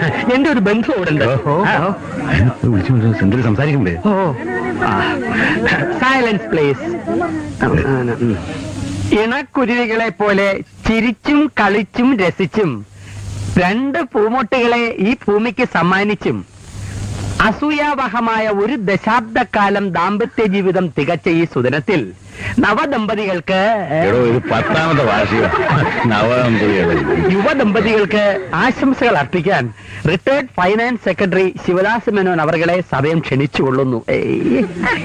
എന്റെ ഒരു ബന്ധു ഇവിടെ ഉണ്ട് ഓഹോ. ആ, ഓ. വിളിച്ചു എന്തിനു സംസാരിക്കണ്ടേ ഓ സൈലൻസ് പ്ലേസ് ഇണക്കുരുവികളെ പോലെ ചിരിച്ചും കളിച്ചും രസിച്ചും രണ്ട് പൂമൊട്ടുകളെ ഈ ഭൂമിക്ക് സമ്മാനിച്ചും അസൂയാവഹമായ ഒരു ദശാബ്ദക്കാലം ദാമ്പത്യ ജീവിതം തികച്ച ഈ സുദിനത്തിൽ നവദമ്പതികൾക്ക് എടോ ഇത് പത്താമത്തെ വാർഷികം നവദമ്പതികളെ യുവദമ്പതികൾക്ക് ആശംസകൾ അർപ്പിക്കാൻ retired finance secretary Shivadas Menon അവർകളെ സഭയം ക്ഷണിച്ചുകൊള്ളുന്നു ഏയ്.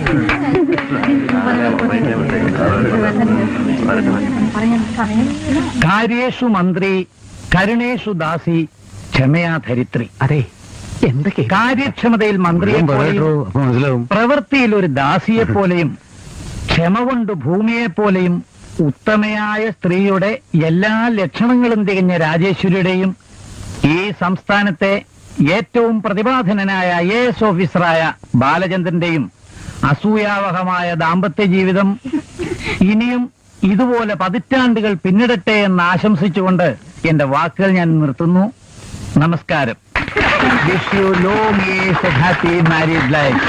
കാര്യേഷു മന്ത്രി കരുണേഷു ദാസി ക്ഷമയാ ധരിത്രി അതെ എന്തൊക്കെ കാര്യക്ഷമതയിൽ മന്ത്രിയെ വേഗം പറയട്ടോ പോലെയും അപ്പൊ മനസ്സിലാവും പ്രവൃത്തിയിൽ ഒരു ദാസിയെ പോലെയും ക്ഷമ കൊണ്ട് ഭൂമിയെ പോലെയും ഉത്തമയായ സ്ത്രീയുടെ എല്ലാ ലക്ഷണങ്ങളും തികഞ്ഞ രാജേശ്വരിയുടെയും ഈ സംസ്ഥാനത്തെ ഏറ്റവും പ്രതിഭാധനനായ ഐ എ എസ് ഓഫീസറായ ബാലചന്ദ്രന്റെയും അസൂയാവഹമായ ദാമ്പത്യ ജീവിതം ഇനിയും ഇതുപോലെ പതിറ്റാണ്ടുകൾ പിന്നിടട്ടെ എന്ന് ആശംസിച്ചുകൊണ്ട് എന്റെ വാക്കുകൾ ഞാൻ നിർത്തുന്നു നമസ്കാരം wish you long age happy married life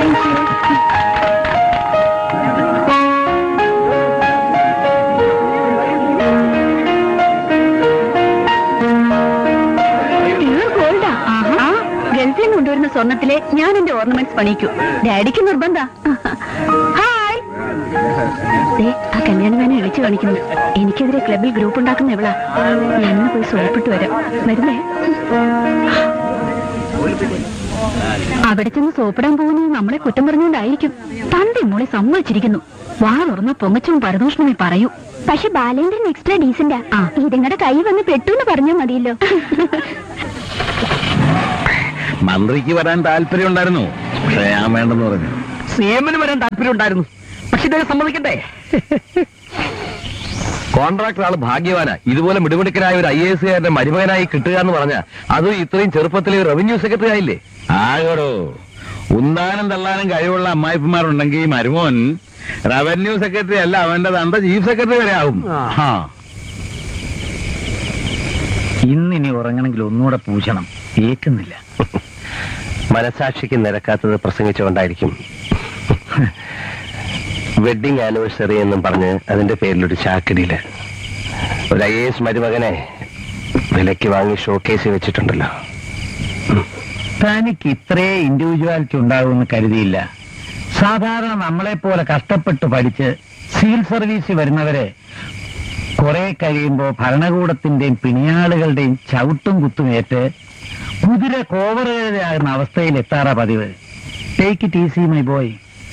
pure ഗോൾഡാ ആ ഗൾഫിൽ നിന്ന് കൊണ്ടുവരുന്ന സ്വർണത്തിലെ ഞാൻ എന്റെ ഓർണമെന്റ്സ് പണിയിക്കൂ ഡാഡിക്ക് നിർബന്ധ ഹായ് ദേ, ആ കല്യാണമേനെ വിളിച്ചു കാണിക്കുന്നു എനിക്കെതിരെ ക്ലബിൽ ഗ്രൂപ്പ് ഉണ്ടാക്കുന്ന എവളാ ഞാനൊന്ന് പോയി സോപ്പിട്ട് വരാം വരുന്നേ അവിടെ ചെന്ന് സോപ്പിടാൻ പോകുന്നത് നമ്മളെ കുറ്റം പറഞ്ഞുകൊണ്ടായിരിക്കും തന്റെ മോളെ സമ്മതിച്ചിരിക്കുന്നു വാ തുറന്ന് പൊങ്ങച്ചും പരദൂഷണമേ പറയൂ പക്ഷെ ബാലേന്ദ്രൻ എക്സ്ട്രാ ഡീസന്റാ ആ ഇതിങ്ങടെ കൈ വന്ന് പെട്ടു എന്ന് പറഞ്ഞാൽ മതിയല്ലോ മന്ത്രിക്ക് വരാൻ താല്പര്യം ഉണ്ടായിരുന്നു പക്ഷെ ഞാൻ വേണ്ടെന്ന് പറഞ്ഞു സിഎമ്മിന് വരാൻ താല്പര്യം ഉണ്ടായിരുന്നു പക്ഷെ ഇദ്ദേഹം സമ്മതിക്കട്ടെ കോൺട്രാക്ടർ ആള് ഭാഗ്യവാനാ ഇതുപോലെ മിടുമിടുക്കനായ ഒരു ഐ എസ് കാരന്റെ മരുമകനായി കിട്ടുക എന്ന് പറഞ്ഞ അതും ഇത്രയും ചെറുപ്പത്തിലെ റവന്യൂ സെക്രട്ടറി ആയില്ലേ ആകടോ ഉന്താനം തള്ളാനും കഴിവുള്ള അമ്മായിപ്പന്മാരുണ്ടെങ്കിൽ മരുമോൻ റവന്യൂ സെക്രട്ടറി അല്ല അവന്റെ തന്റെ ചീഫ് സെക്രട്ടറി വരെ ആവും ആ. ആ. ഇന്നിനി ഉറങ്ങണമെങ്കിൽ ഒന്നുകൂടെ പൂശണം ഏക്കുന്നില്ല മനസാക്ഷിക്ക് നിരക്കാത്തത് പ്രസംഗിച്ചുകൊണ്ടായിരിക്കും വെഡിങ് ആനിവേഴ്സറി എന്നും പറഞ്ഞ് അതിന്റെ പേരിലൊരു ചാക്കടിയില് ഒരു ഐ എസ് മരുമകനെ വിലയ്ക്ക് വാങ്ങി ഷോക്കേസിൽ വെച്ചിട്ടുണ്ടല്ലോ തനിക്ക് ഇത്രേ ഇൻഡിവിജ്വാലിറ്റി ഉണ്ടാകുമെന്ന് കരുതിയില്ല സാധാരണ നമ്മളെ പോലെ കഷ്ടപ്പെട്ട് പഠിച്ച് സിവിൽ സർവീസിൽ വരുന്നവരെ കുറെ കഴിയുമ്പോൾ ഭരണകൂടത്തിന്റെയും പിണിയാളുകളുടെയും ചവിട്ടും കുത്തുമേറ്റ് കുതിര കോവറുകയാകുന്ന അവസ്ഥയിൽ എത്താറാ പതിവ് take it easy my boy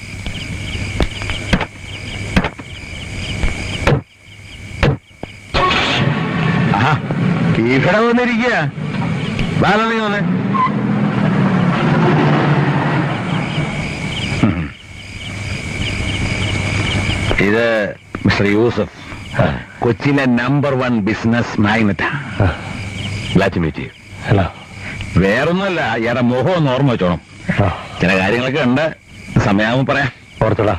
ആഹാ, ഇവിടെ വന്നിരിക്കുക ബാലി വന്നേ ഉം. ഇത് മിസ്റ്റർ യൂസഫ് കൊച്ചിയിലെ number one business magnate hello വേറൊന്നുമല്ല ഇയാടെ മുഖം ഒന്ന് ഓർമ്മ വെച്ചോണം ചില കാര്യങ്ങളൊക്കെ ഉണ്ട് സമയാവുമ്പോ പറയാം ഓർത്തോളാം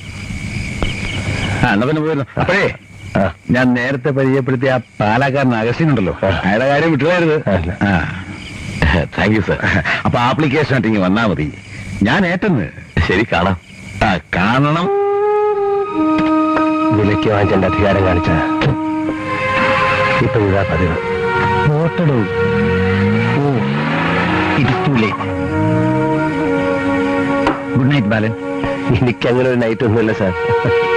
ആ എന്നാ പിന്നെ പോയിരുന്നു അപ്പോഴേ ആ. ഞാൻ നേരത്തെ പരിചയപ്പെടുത്തിയ ആ പാലക്കാരൻ അഗസ്റ്റിൻ ഉണ്ടല്ലോ ആ. അയാളുടെ കാര്യം വിട്ടുകളരുത് അല്ല. താങ്ക് യു സർ അപ്പൊ ആപ്ലിക്കേഷൻ ആയിട്ട് ഇങ്ങ് വന്നാ മതി ഞാൻ ഏറ്റെന്ന് ശരി കാണാം ആ കാണണം വിലയ്ക്ക് വാങ്ങിച്ചെന്റെ അധികാരം കാണിച്ച ഇപ്പൊ ഇതാ പതിവ് വോട്ടെടു oh it is too late good night Balan എനിക്കങ്ങനെ ഒരു നൈറ്റ് ഒന്നുമില്ല സാർ